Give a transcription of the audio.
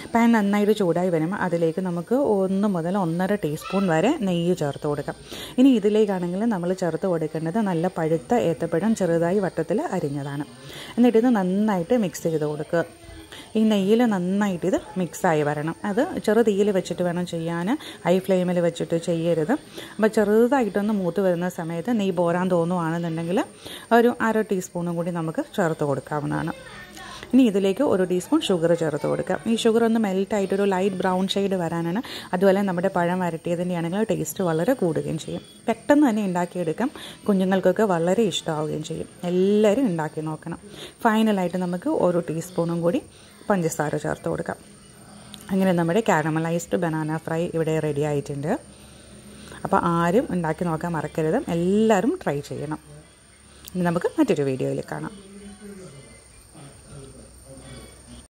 pan നന്നായിട്ട് ചൂടായി വരുമ്പോൾ അതിലേക്ക് നമുക്ക് ഒന്ന് മുതൽ ഒന്നര ടീസ്പൂൺ വരെ നെയ്യ് ചേർത്ത് കൊടുക്കാം ഇനി ഇതിലേക്കാണെങ്കിൽ നമ്മൾ ചേർത്ത് കൊടുക്കേണ്ടത് നല്ല പഴുത്ത ഏത്തപ്പഴം ചെറുതായി വട്ടത്തിൽ അരിഞ്ഞതാണ് എന്നിട്ട് ഇത് നന്നായിട്ട് മിക്സ് ചെയ്ത് കൊടുക്കുക ഈ നെയ്യിൽ നന്നായിട്ട് ഇത് മിക്സായി വരണം അത് ചെറു തീയിൽ വെച്ചിട്ട് വേണം ചെയ്യാൻ ഹൈ ഫ്ലെയിമിൽ വെച്ചിട്ട് ചെയ്യരുത് അപ്പോൾ ചെറുതായിട്ടൊന്ന് മൂത്ത് വരുന്ന സമയത്ത് നെയ്യ് പോരാൻ തോന്നുവാണെന്നുണ്ടെങ്കിൽ ഒരു അര ടീസ്പൂണും കൂടി നമുക്ക് ചേർത്ത് കൊടുക്കാവുന്നതാണ് ഇനി ഇതിലേക്ക് ഒരു ടീസ്പൂൺ ഷുഗർ ചേർത്ത് കൊടുക്കാം ഈ ഷുഗർ ഒന്ന് മെൽറ്റായിട്ട് ഒരു ലൈറ്റ് ബ്രൗൺ ഷെയ്ഡ് വരാനാണ് അതുപോലെ നമ്മുടെ പഴം വരട്ടിയതിൻ്റെ ആണെങ്കിൽ ടേസ്റ്റ് വളരെ കൂടുകയും ചെയ്യും പെട്ടെന്ന് തന്നെ ഉണ്ടാക്കിയെടുക്കാം കുഞ്ഞുങ്ങൾക്കൊക്കെ വളരെ ഇഷ്ടമാവുകയും ചെയ്യും എല്ലാവരും ഉണ്ടാക്കി നോക്കണം ഫൈനലായിട്ട് നമുക്ക് ഒരു ടീസ്പൂണും കൂടി പഞ്ചസാര ചേർത്ത് കൊടുക്കാം അങ്ങനെ നമ്മുടെ കാരമലൈസ്ഡ് ബനാന ഫ്രൈ ഇവിടെ റെഡി ആയിട്ടുണ്ട് അപ്പോൾ ആരും ഉണ്ടാക്കി നോക്കാൻ മറക്കരുത് എല്ലാവരും ട്രൈ ചെയ്യണം ഇനി നമുക്ക് മറ്റൊരു വീഡിയോയിൽ കാണാം